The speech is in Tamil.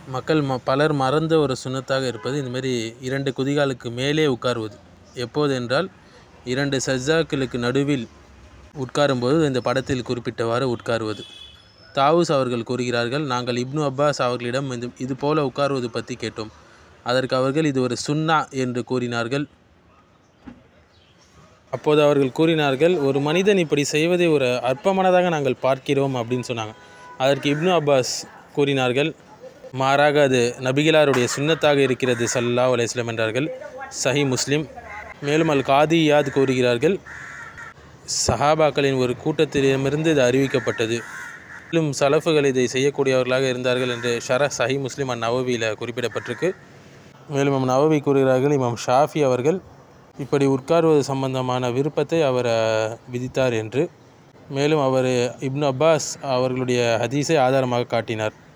மக்கள் ம பலர் மறந்த ஒரு சுன்னத்தாக இருப்பது இந்தமாரி இரண்டு குதிகாலுக்கு மேலே உட்காருவது எப்போது என்றால் இரண்டு சஜ்ஜாக்களுக்கு நடுவில் உட்காரும்போது இந்த படத்தில் குறிப்பிட்டவாறு உட்காருவது தாவூஸ் அவர்கள் கூறுகிறார்கள் நாங்கள் இப்னு அப்பாஸ் அவர்களிடம் இந்த இது போல உட்காருவது பற்றி கேட்டோம் அதற்கு அவர்கள் இது ஒரு சுன்னா என்று கூறினார்கள் அப்போது அவர்கள் கூறினார்கள் ஒரு மனிதன் இப்படி செய்வதை ஒரு அற்பமானதாக நாங்கள் பார்க்கிறோம் அப்படின்னு சொன்னாங்க அதற்கு இப்னு அப்பாஸ் கூறினார்கள் மாறாக அது நபிகளாருடைய சுன்னத்தாக இருக்கிறது சல்லா அலையம் என்றார்கள் சஹி முஸ்லிம் மேலும் அல் காதி யாத் கூறுகிறார்கள் சஹாபாக்களின் ஒரு கூட்டத்திடமிருந்து இது அறிவிக்கப்பட்டது மேலும் சலஃபுகள் இதை செய்யக்கூடியவர்களாக இருந்தார்கள் என்று ஷர சஹி முஸ்லிம் அந் நவவியில் குறிப்பிடப்பட்டிருக்கு மேலும் இமாம் நவவி கூறுகிறார்கள் இமாம் ஷாஃபி அவர்கள் இப்படி உட்கார்வது சம்பந்தமான விருப்பத்தை அவர் அஹ், விதித்தார் என்று மேலும் அவர் இப்னு அப்பாஸ் அவர்களுடைய ஹதீஸை ஆதாரமாக காட்டினார்